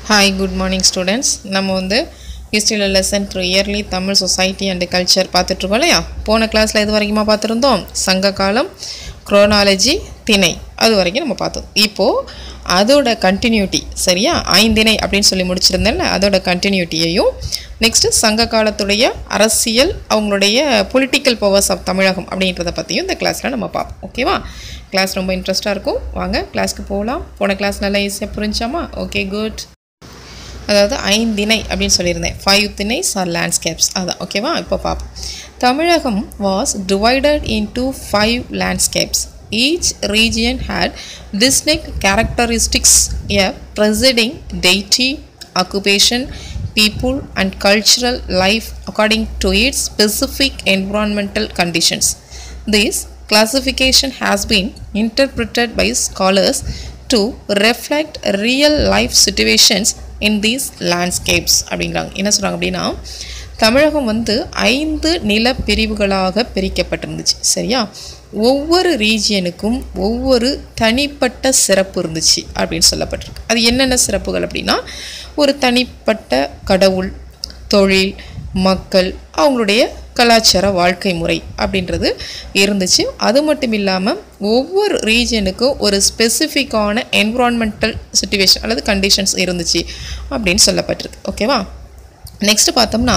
Hi good morning students நம்ம வந்து ஹிஸ்ட்ரியில் lesson through early Tamil society and culture பார்த்துட்ருக்கோம் இல்லையா போன கிளாஸில் எது வரைக்குமா பார்த்துருந்தோம் சங்க காலம் குரோனாலஜி திணை அது வரைக்கும் நம்ம பார்த்தோம் இப்போது அதோட கண்டினியூட்டி சரியா ஐந்திணை அப்படின்னு சொல்லி முடிச்சிருந்தேன்ல அதோட கண்டினியூட்டியையும் நெக்ஸ்ட்டு சங்க காலத்துடைய அரசியல் அவங்களுடைய பொலிட்டிக்கல் பவர்ஸ் ஆஃப் தமிழகம் அப்படின்றத பற்றியும் இந்த கிளாஸில் நம்ம பார்ப்போம் ஓகேவா கிளாஸ் ரொம்ப இன்ட்ரெஸ்ட்டாக இருக்கும் வாங்க கிளாஸ்க்கு போகலாம் போன கிளாஸ் நல்லா ஈஸியாக புரிஞ்சாமா ஓகே குட் அதாவது ஐந்திணை அப்படின்னு சொல்லியிருந்தேன் ஃபைவ் திணைஸ் ஆர் லேண்ட்ஸ்கேப்ஸ் அதான் ஓகேவா இப்போ பார்ப்போம் தமிழகம் was divided into five landscapes each region had distinct characteristics a presiding deity occupation people and cultural life according to its specific environmental conditions this classification has been interpreted by scholars to reflect real life situations in these landscapes அப்படிங்கிறாங்க என்ன சொல்கிறாங்க அப்படின்னா தமிழகம் வந்து ஐந்து நிலப்பிரிவுகளாக பிரிக்கப்பட்டிருந்துச்சு சரியா ஒவ்வொரு ரீஜியனுக்கும் ஒவ்வொரு தனிப்பட்ட சிறப்பு இருந்துச்சு அப்படின்னு சொல்லப்பட்டிருக்கு அது என்னென்ன சிறப்புகள் அப்படின்னா ஒரு தனிப்பட்ட கடவுள் தொழில் மக்கள் அவங்களுடைய கலாச்சார வாழ்க்கை முறை அப்படின்றது இருந்துச்சு அது மட்டும் இல்லாமல் ஒவ்வொரு ரீஜனுக்கும் ஒரு ஸ்பெசிஃபிக்கான என்விரான்மெண்டல் சுச்சுவேஷன் அல்லது கண்டிஷன்ஸ் இருந்துச்சு அப்படின்னு சொல்லப்பட்டிருக்கு ஓகேவா நெக்ஸ்ட் பார்த்தோம்னா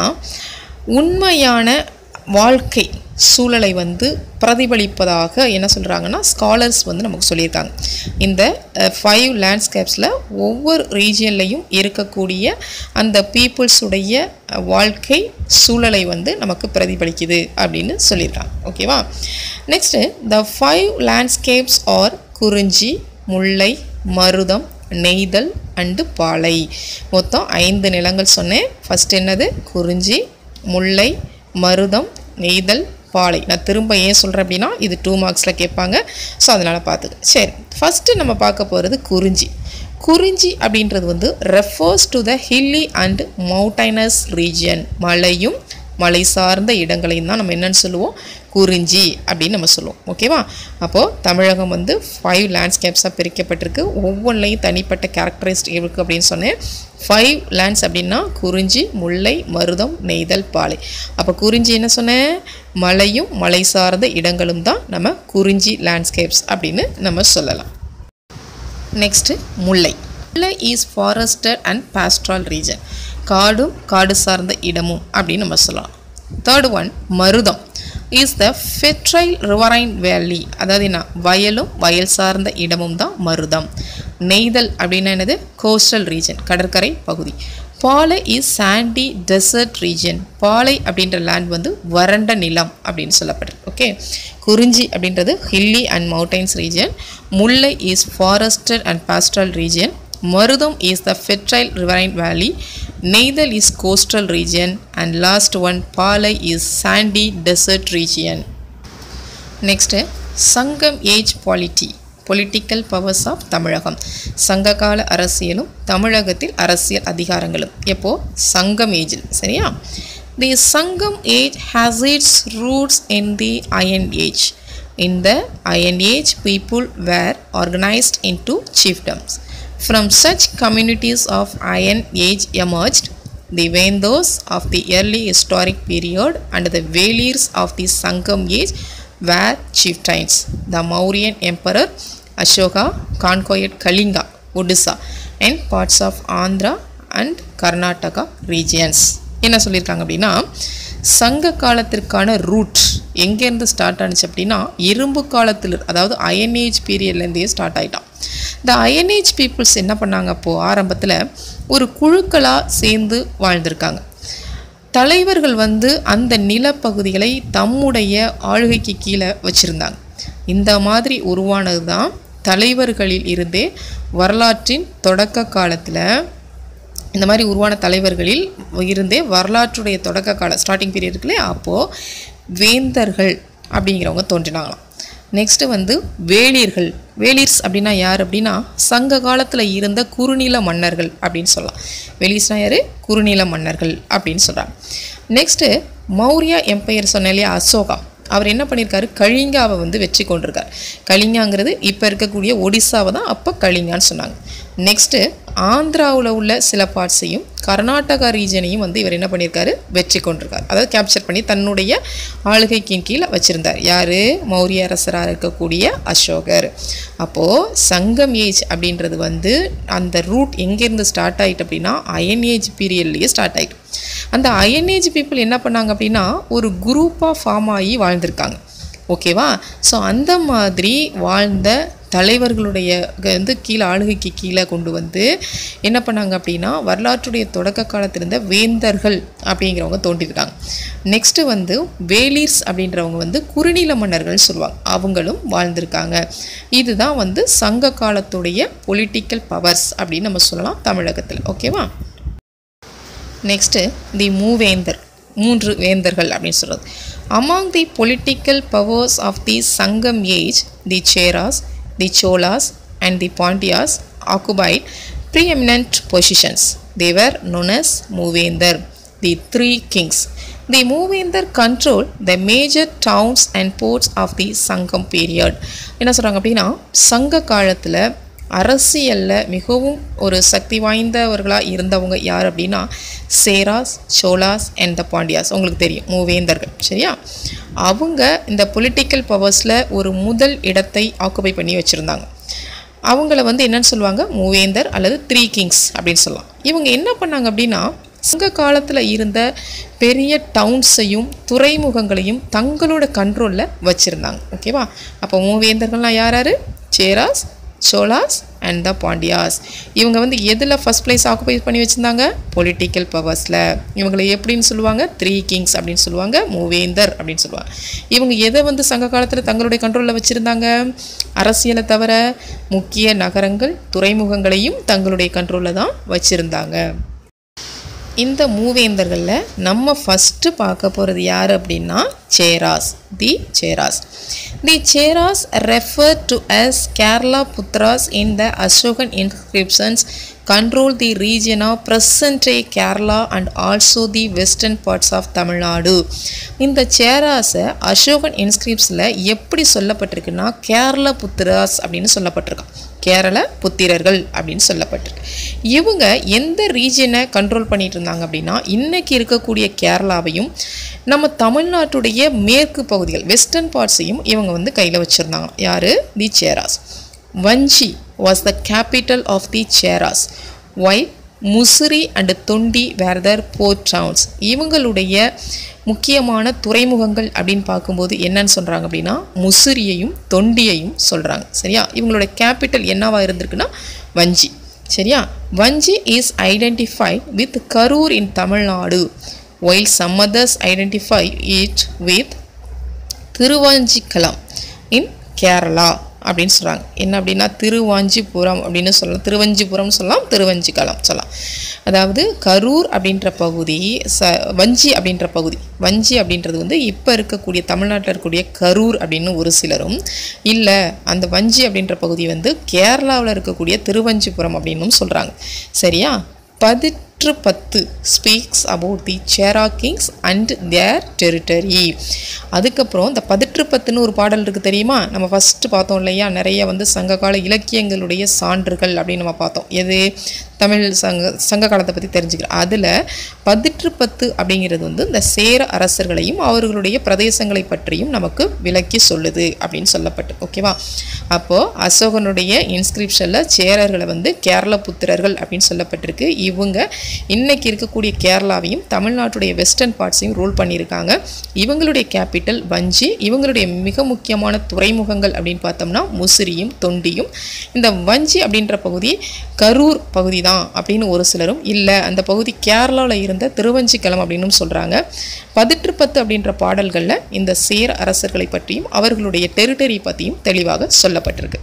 உண்மையான வாழ்க்கை சூழலை வந்து பிரதிபலிப்பதாக என்ன சொல்கிறாங்கன்னா ஸ்காலர்ஸ் வந்து நமக்கு சொல்லியிருக்காங்க இந்த ஃபைவ் லேண்ட்ஸ்கேப்ஸில் ஒவ்வொரு ரீஜியன்லையும் இருக்கக்கூடிய அந்த பீப்புள்ஸுடைய வாழ்க்கை சூழலை வந்து நமக்கு பிரதிபலிக்குது அப்படின்னு சொல்லியிருக்காங்க ஓகேவா next the five landscapes are Kurinji Mullai மருதம் நெய்தல் அண்டு பாலை மொத்தம் ஐந்து நிலங்கள் சொன்னேன் ஃபஸ்ட் என்னது குறிஞ்சி முல்லை மருதம் நெய்தல் பாலை நான் திரும்ப ஏன் சொல்கிறேன் அப்படின்னா இது டூ மார்க்ஸில் கேட்பாங்க ஸோ அதனால் பார்த்துக்க சரி ஃபஸ்ட்டு நம்ம பார்க்க போகிறது குறிஞ்சி குறிஞ்சி அப்படின்றது வந்து refers to the hilly and mountainous region மலையும் மலை சார்ந்த இடங்களையும் தான் நம்ம என்னென்னு சொல்லுவோம் குறிஞ்சி அப்படின்னு நம்ம சொல்லுவோம் ஓகேவா அப்போது தமிழகம் வந்து ஃபைவ் லேண்ட்ஸ்கேப்ஸாக பிரிக்கப்பட்டிருக்கு ஒவ்வொன்றிலையும் தனிப்பட்ட கேரக்டரிஸ்டிக் இருக்குது அப்படின்னு சொன்னேன் ஃபைவ் லேண்ட்ஸ் அப்படின்னா குறிஞ்சி முல்லை மருதம் நெய்தல் பாலை அப்போ குறிஞ்சி என்ன சொன்னேன் மலையும் மலை சார்ந்த இடங்களும் தான் நம்ம குறிஞ்சி லேண்ட்ஸ்கேப்ஸ் அப்படின்னு நம்ம சொல்லலாம் next Mullai Mullai is forested and pastoral region காடும் காடு சார்ந்த இடமும் அப்படின்னு நம்ம சொல்லலாம் third one Marutham is the fertile riverine valley அதாவது என்ன வயலும் வயல் சார்ந்த இடமும் தான் மருதம் நெய்தல் அப்படின்னா என்னது கோஸ்டல் ரீஜன் கடற்கரை பகுதி பாலை இஸ் சாண்டி டெசர்ட் ரீஜன் பாலை அப்படின்ற லேண்ட் வந்து வறண்ட நிலம் அப்படின்னு சொல்லப்பட்டிருக்கு ஓகே குறிஞ்சி அப்படின்றது hilly and mountains region Mullai is forested and pastoral region Marutham is the fertile riverine valley Neithal is coastal region and last one Palai is sandy desert region next Sangam age polity political powers of Tamilakam சங்ககால அரசியலும் தமிழகத்தில் அரசியல் அதிகாரங்களும் எப்போ சங்கம் ஏஜில் சரியா the Sangam age has its roots in the iron age in the iron age people were organised into chiefdoms From such communities of Iron Age emerged the Vendos of the early historic period and the Velirs of the Sangam Age were chieftains. The Mauryan Emperor Ashoka conquered Kalinga, Odisha and parts of Andhra and Karnataka regions. என்ன சொல்லியிருக்காங்க அப்படின்னா சங்க காலத்திற்கான root எங்கேருந்து start ஆனிச்சு அப்படின்னா இரும்பு காலத்தில் அதாவது அயன் ஏஜ் பீரியட்லேருந்தே ஸ்டார்ட் ஆகிட்டான் இந்த அயன் ஏஜ் பீப்புள்ஸ் என்ன பண்ணாங்க அப்போது ஆரம்பத்தில் ஒரு குழுக்களாக சேர்ந்து வாழ்ந்திருக்காங்க தலைவர்கள் வந்து அந்த நிலப்பகுதிகளை தம்முடைய ஆளுகைக்கு கீழே வச்சுருந்தாங்க இந்த மாதிரி உருவானது தான் தலைவர்களில் இருந்தே வரலாற்றின் தொடக்க காலத்தில் இந்த மாதிரி உருவான தலைவர்களில் இருந்தே வரலாற்றுடைய தொடக்க கால ஸ்டார்டிங் பீரியட் இருக்குல்லையே அப்போது வேந்தர்கள் அப்படிங்கிறவங்க தோன்றினாங்களாம் நெக்ஸ்ட்டு வந்து வேளிர்கள் வேளிர்ஸ் அப்படின்னா யார் அப்படின்னா சங்க காலத்தில் இருந்த குறுநில மன்னர்கள் அப்படின்னு சொல்லலாம் வேலிஸ்னா யார் குறுநில மன்னர்கள் அப்படின்னு சொல்கிறாங்க நெக்ஸ்ட்டு மௌரியா எம்பையர் சொன்ன இல்லையா அசோகா அவர் என்ன பண்ணியிருக்காரு கலிங்காவை வந்து வெற்றி கொண்டிருக்கார் கலிங்காங்கிறது இப்போ இருக்கக்கூடிய ஒடிசாவை தான் அப்போ கலிங்கான்னு சொன்னாங்க நெக்ஸ்ட்டு ஆந்திராவில் உள்ள சில பார்ட்ஸையும் கர்நாடகா ரீஜனையும் வந்து இவர் என்ன பண்ணியிருக்காரு வெற்றி கொண்டிருக்கார் அதாவது கேப்சர் பண்ணி தன்னுடைய ஆளுகைக்கின் கீழே வச்சுருந்தார் யார் மௌரிய அரசராக இருக்கக்கூடிய அசோகர் அப்போது சங்கம் ஏஜ் அப்படின்றது வந்து அந்த ரூட் எங்கேருந்து ஸ்டார்ட் ஆகிட்டு அப்படின்னா அயன் ஏஜ் பீரியட்லேயே ஸ்டார்ட் ஆகிட்டு அந்த அயன் ஏஜ் பீப்புள் என்ன பண்ணாங்க அப்படின்னா ஒரு குரூப்பாக ஃபார்ம் ஆகி வாழ்ந்திருக்காங்க ஓகேவா ஸோ அந்த மாதிரி வாழ்ந்த தலைவர்களுடைய க- வந்து கீழே ஆளுகைக்கு கீழே கொண்டு வந்து என்ன பண்ணாங்க அப்படின்னா வரலாற்றுடைய தொடக்க காலத்தில் இருந்த வேந்தர்கள் அப்படிங்கிறவங்க தோன்றியிருக்காங்க நெக்ஸ்ட்டு வந்து வேலீர்ஸ் அப்படின்றவங்க வந்து குறுநில மன்னர்கள் சொல்லுவாங்க அவங்களும் வாழ்ந்திருக்காங்க இதுதான் வந்து சங்க காலத்துடைய பொலிட்டிக்கல் பவர்ஸ் அப்படின்னு நம்ம சொல்லலாம் தமிழகத்தில் ஓகேவா நெக்ஸ்ட்டு தி மூவேந்தர் மூன்று வேந்தர்கள் அப்படின்னு சொல்கிறது among the political powers of the Sangam age the Cheras the Cholas and the Pandyas occupied preeminent positions. They were known as மூவேந்தர் தி three kings the Moovendar control the major towns and ports of the Sangam period என்ன சொல்கிறாங்க அப்படின்னா சங்க காலத்தில் அரசியலில் மிகவும் ஒரு சக்தி வாய்ந்தவர்களாக இருந்தவங்க யார் அப்படின்னா சேராஸ் சோலாஸ் அண்ட் த பாண்டியாஸ் உங்களுக்கு தெரியும் மூவேந்தர்கள் சரியா அவங்க இந்த பொலிட்டிக்கல் பவர்ஸில் ஒரு முதல் இடத்தை ஆக்குபை பண்ணி வச்சுருந்தாங்க அவங்கள வந்து என்னன்னு சொல்லுவாங்க மூவேந்தர் அல்லது த்ரீ கிங்ஸ் அப்படின்னு சொல்லலாம் இவங்க என்ன பண்ணாங்க அப்படின்னா சங்க காலத்தில் இருந்த பெரிய டவுன்ஸையும் துறைமுகங்களையும் தங்களோட கண்ட்ரோலில் வச்சுருந்தாங்க ஓகேவா அப்போ மூவேந்தர்கள்லாம் யார் யார் சேராஸ் சோலாஸ் அண்ட் த பாண்டியாஸ் இவங்க வந்து எதில் ஃபஸ்ட் பிளேஸ் ஆக்குபை பண்ணி வச்சுருந்தாங்க பொலிட்டிக்கல் பவர்ஸில் இவங்களை எப்படின்னு சொல்லுவாங்க த்ரீ கிங்ஸ் அப்படின்னு சொல்லுவாங்க மூவேந்தர் அப்படின்னு சொல்லுவாங்க இவங்க எதை வந்து சங்க காலத்தில் தங்களுடைய கண்ட்ரோலில் வச்சுருந்தாங்க அரசியலை தவிர முக்கிய நகரங்கள் துறைமுகங்களையும் தங்களுடைய கண்ட்ரோலில் தான் வச்சுருந்தாங்க இந்த மூவேந்தர்களில் நம்ம ஃபஸ்ட்டு பார்க்க போகிறது யார் அப்படின்னா Cheras the Cheras the Cheras refer to as Kerala Putras in the Ashokan inscriptions control the region of present day Kerala and also the western parts of Tamil Nadu இந்த சேராஸை அசோகன் இன்ஸ்கிரிப்ஸில் எப்படி சொல்லப்பட்டிருக்குன்னா கேரள புத்திராஸ் அப்படின்னு சொல்லப்பட்டிருக்கான் கேரள புத்திரர்கள் அப்படின்னு சொல்லப்பட்டிருக்கு இவங்க எந்த ரீஜனை கண்ட்ரோல் பண்ணிட்டு இருந்தாங்க அப்படின்னா இன்னைக்கு இருக்கக்கூடிய கேரளாவையும் நம்ம தமிழ்நாட்டுடைய மேற்கு பகுதிகள் வெஸ்டர்ன் பார்ட்ஸையும் இவங்க வந்து கையில் வச்சுருந்தாங்க யார் தி சேராஸ் வஞ்சி was the capital of the Cheras, while Musiri and Tondi were their port towns இவங்களுடைய முக்கியமான துறைமுகங்கள் அப்படின்னு பார்க்கும்போது என்னன்னு சொல்கிறாங்க அப்படின்னா முசிறியையும் தொண்டியையும் சொல்கிறாங்க சரியா இவங்களோட கேபிட்டல் என்னவா இருந்திருக்குன்னா வஞ்சி சரியா Vanchi is identify with Karur in Tamil Nadu while some others identify it with Thiruvanchikulam in Kerala அப்படின்னு சொல்கிறாங்க என்ன அப்படின்னா திருவாஞ்சிபுரம் அப்படின்னு சொல்லலாம் திருவஞ்சிபுரம்னு சொல்லலாம் திருவஞ்சிக்கலம் சொல்லலாம் அதாவது கரூர் அப்படின்ற பகுதி ச வஞ்சி அப்படின்ற பகுதி வஞ்சி அப்படின்றது வந்து இப்போ இருக்கக்கூடிய தமிழ்நாட்டில் இருக்கக்கூடிய கரூர் அப்படின்னு ஒரு சிலரும் இல்லை அந்த வஞ்சி அப்படின்ற பகுதி வந்து கேரளாவில் இருக்கக்கூடிய திருவஞ்சிபுரம் அப்படின்னும் சொல்கிறாங்க சரியா பதிற்று பத்து ஸ்பீக்ஸ் அபவுட் தி சேரா கிங்ஸ் அண்ட் தேர் டெரிட்டரி அதுக்கப்புறம் இந்த பதிற்று பத்துன்னு ஒரு பாடல் இருக்குது தெரியுமா நம்ம ஃபஸ்ட்டு பார்த்தோம் இல்லையா நிறைய வந்து சங்ககால இலக்கியங்களுடைய சான்றுகள் அப்படின்னு நம்ம பார்த்தோம் எது தமிழ் சங்க சங்க காலத்தை பற்றி தெரிஞ்சுக்கிறோம் அதில் பதிற்று பத்து அப்படிங்கிறது வந்து இந்த சேர அரசர்களையும் அவர்களுடைய பிரதேசங்களை பற்றியும் நமக்கு விளக்கி சொல்லுது அப்படின்னு சொல்லப்பட்டு ஓகேவா அப்போது அசோகனுடைய இன்ஸ்கிரிப்ஷனில் சேரர்களை வந்து கேரள புத்திரர்கள் அப்படின்னு சொல்லப்பட்டிருக்கு இவங்க இன்னைக்கு இருக்கக்கூடிய கேரளாவையும் தமிழ்நாட்டுடைய வெஸ்டர்ன் பார்ட்ஸையும் ரூல் பண்ணியிருக்காங்க இவங்களுடைய கேபிட்டல் வஞ்சி இவங்களுடைய மிக முக்கியமான துறைமுகங்கள் அப்படின்னு பார்த்தோம்னா முசிறியும் தொண்டியும் இந்த வஞ்சி அப்படின்ற பகுதி கரூர் பகுதி தான் அப்படின்னு ஒரு சிலரும் இல்லை அந்த பகுதி கேரளாவில் இருந்த திருவஞ்சிக்கலம் அப்படின்னு சொல்கிறாங்க பதிற்று பத்து அப்படின்ற பாடல்களில் இந்த சேர அரசர்களை பற்றியும் அவர்களுடைய டெரிட்டரி பற்றியும் தெளிவாக சொல்லப்பட்டிருக்கு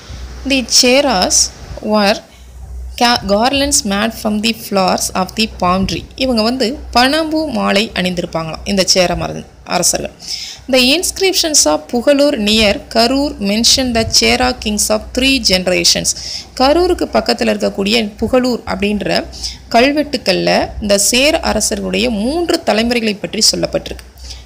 தி சேராஸ் வர் கா garlands made from the flowers of the palm tree இவங்க வந்து பனம்பூ மாலை அணிந்திருப்பாங்களாம் இந்த சேர மர அரசர்கள் the inscriptions of Pugalur near Karur mention the Chera kings of three generations கரூருக்கு பக்கத்தில் இருக்கக்கூடிய புகழூர் அப்படின்ற கல்வெட்டுக்களில் இந்த சேர அரசர்களுடைய மூன்று தலைமுறைகளை பற்றி சொல்லப்பட்டிருக்கு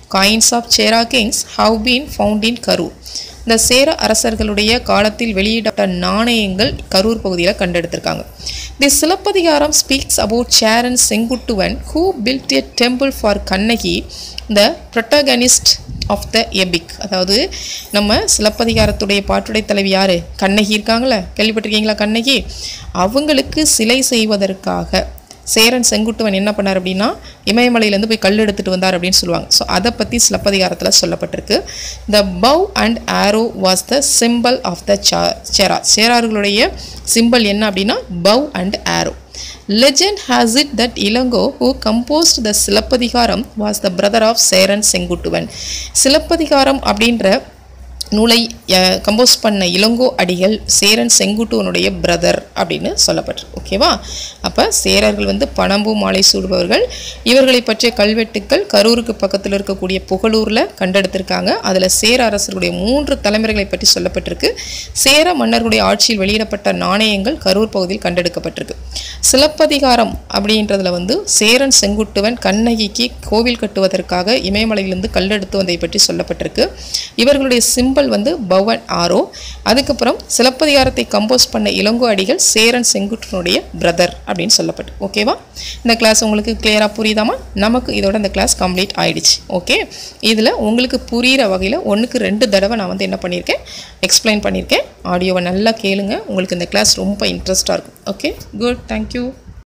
coins of Chera kings have been found in Karur இந்த சேர அரசர்களுடைய காலத்தில் வெளியிடப்பட்ட நாணயங்கள் கரூர் பகுதியில் கண்டெடுத்திருக்காங்க the Silappatikaram speaks about Cheran Senguttuvan who built a temple for Kannagi the protagonist of the epic அதாவது நம்ம சிலப்பதிகாரத்துடைய பாட்டுடை தலைவி யார் கண்ணகி இருக்காங்களே கேள்விப்பட்டிருக்கீங்களா கண்ணகி அவங்களுக்கு சிலை செய்வதற்காக சேரன் செங்குட்டுவன் என்ன பண்ணார் அப்படின்னா இமயமலையிலேருந்து போய் கல் எடுத்துகிட்டு வந்தார் அப்படின்னு சொல்லுவாங்க ஸோ அதை பற்றி சிலப்பதிகாரத்தில் சொல்லப்பட்டிருக்கு the bow and arrow was the symbol of the சா சேரா சேரார்களுடைய சிம்பிள் என்ன அப்படின்னா bow and arrow Legend has it that Ilango, who composed the Silappatikaram was the brother of Cheran Senguttuvan Silappatikaram அப்படின்ற நூலை கம்போஸ் பண்ண இளங்கோ அடிகள் சேரன் செங்குட்டுவனுடைய பிரதர் அப்படின்னு சொல்லப்பட்டிருக்கு ஓகேவா அப்போ சேரர்கள் வந்து பணம்பூ மாலை சூடுபவர்கள் இவர்களை பற்றிய கல்வெட்டுக்கள் கரூருக்கு பக்கத்தில் இருக்கக்கூடிய புகழூரில் கண்டெடுத்திருக்காங்க அதில் சேர அரசர்களுடைய மூன்று தலைமுறைகளை பற்றி சொல்லப்பட்டிருக்கு சேர மன்னர்களுடைய ஆட்சியில் வெளியிடப்பட்ட நாணயங்கள் கரூர் பகுதியில் கண்டெடுக்கப்பட்டிருக்கு சிலப்பதிகாரம் அப்படின்றதுல வந்து சேரன் செங்குட்டுவன் கண்ணகிக்கு கோவில் கட்டுவதற்காக இமயமலையிலிருந்து கல்லெடுத்து வந்ததை பற்றி சொல்லப்பட்டிருக்கு இவர்களுடைய சிம்பிள் வந்து பவன் ஆரோ அதுக்கப்புறம் சிலப்பதிகாரத்தை கம்போஸ் பண்ண இளங்கோ அடிகள் சேரன் செங்குட்டுவனுடைய பிரதர் அப்படின்னு சொல்லப்பட்டு ஓகேவா இந்த கிளாஸ் உங்களுக்கு கிளியராக புரியுதாமா நமக்கு இதோட இந்த கிளாஸ் கம்ப்ளீட் ஆயிடுச்சு ஓகே இதில் உங்களுக்கு புரிகிற வகையில் ஒன்றுக்கு ரெண்டு தடவை நான் வந்து என்ன பண்ணியிருக்கேன் எக்ஸ்பிளைன் பண்ணியிருக்கேன் ஆடியோவை நல்லா கேளுங்க உங்களுக்கு இந்த கிளாஸ் ரொம்ப இன்ட்ரெஸ்ட்டாக இருக்கும் ஓகே குட் தேங்க்யூ